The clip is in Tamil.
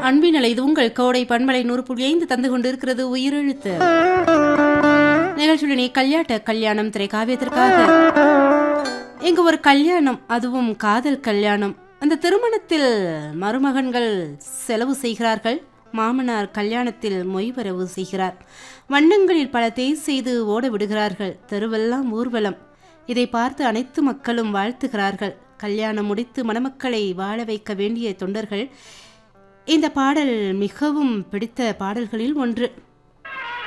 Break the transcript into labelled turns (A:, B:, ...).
A: அன்பினலை இது உங்கள் கோடை பண்பலை நூறு புள்ளி ஐந்து தந்து கொண்டிருக்கிறது உயிரெழுத்து நிகழ்ச்சியுடனே கல்யாட்ட கல்யாணம் திரை காவியத்திற்காக இங்கு ஒரு கல்யாணம் அதுவும் காதல் கல்யாணம் அந்த திருமணத்தில் மருமகன்கள் செலவு செய்கிறார்கள் மாமனார் கல்யாணத்தில் மொய்வரவு செய்கிறார் வண்ணங்களில் பல தேய் செய்து ஓட விடுகிறார்கள் தெருவெல்லாம் ஊர்வலம் இதை பார்த்து அனைத்து மக்களும் வாழ்த்துகிறார்கள் கல்யாணம் முடித்து மணமக்களை வாழ வைக்க வேண்டிய தொண்டர்கள் இந்த பாடல் மிகவும் பிடித்த பாடல்களில் ஒன்று